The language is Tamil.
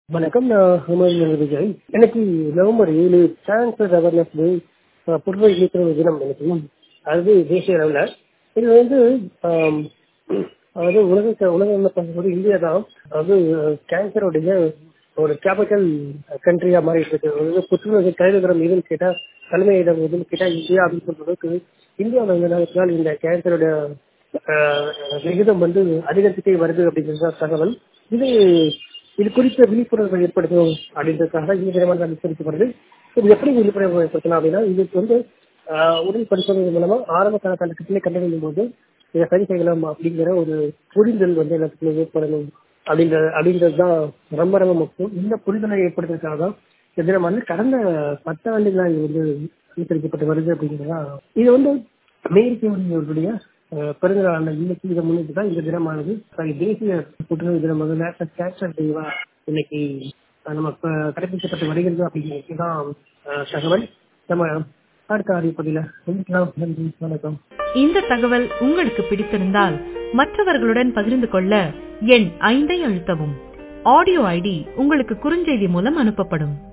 வணக்கம் நான் ஹுமாயூன் விஜய் இன்னைக்கு நவம்பர் ஏழு கேன்சர் அவேர்னஸ் டே புற்றுநோய் விழிப்புணர்வு தினம் இன்னைக்கு அதாவது தேசிய அளவில் இது வந்து ஆம், அதாவது உலக உலகம் பார்க்கும்போது இந்தியா தான் அதாவது கேன்சருடைய ஒரு கேபிட்டல் கண்ட்ரியா மாறிட்டு இருக்கு அதாவது புற்றுநோய் கைதுகிறம் எதுன்னு கேட்டா தலைமையிடம் எதுன்னு கேட்டா இந்தியா அப்படின்னு சொல்றதுக்கு இந்தியாவில் இந்த நாள் இந்த கேன்சரோட ஆஹ், விகிதம் வந்து அதிகரிச்சுட்டே வருது அப்படிங்கிறது தான் தகவல் இது இது குறித்த விழிப்புணர்வை ஏற்படுத்தணும் அப்படின்றதுக்காக இந்த தினமாக அனுசரிக்கப்படுது இது எப்படி விழிப்புணர்வு ஏற்படுத்தலாம் அப்படின்னா இதுக்கு வந்து ஆஹ், உடல் பரிசோதனை மூலமா ஆரம்ப காலகட்டத்திலே கண்டறியும் போது இதை சரி செய்யலாம் அப்படிங்கிற ஒரு புரிதல் வந்து எல்லாத்துக்குமே ஏற்படணும் அப்படின்ற அப்படின்றது தான் ரொம்ப ரொம்ப முக்கியம் இந்த புரிதலை ஏற்படுத்துறதுக்காக தான் இந்த தினம் வந்து கடந்த பத்தாண்டுகளா இது வந்து அனுசரிக்கப்பட்டு வருது அப்படிங்கிறதா இது வந்து அமெரிக்கர்களுடைய அஹ், பிறந்த நாள் இன்னைக்கு இதை முன்னிட்டு தான் இந்த தினமானது sorry, தேசிய புற்றுநோய் தினம் வந்து நேஷனல் கேன்சர் டேவா இன்னைக்கு அஹ், நம்ம ப- கடைபிடிக்கப்பட்டு வருகிறது அப்படிங்கிறது தான் அஹ், தகவல் நம்ம அடுத்த அறிவிப்பதில் சந்திக்கலாம் நன்றி வணக்கம் இந்த தகவல் உங்களுக்கு பிடித்திருந்தால் மற்றவர்களுடன் பகிர்ந்து கொள்ள எண் ஐந்தை அழுத்தவும் ஆடியோ ஐடி உங்களுக்கு குறுஞ்செய்தி மூலம் அனுப்பப்படும்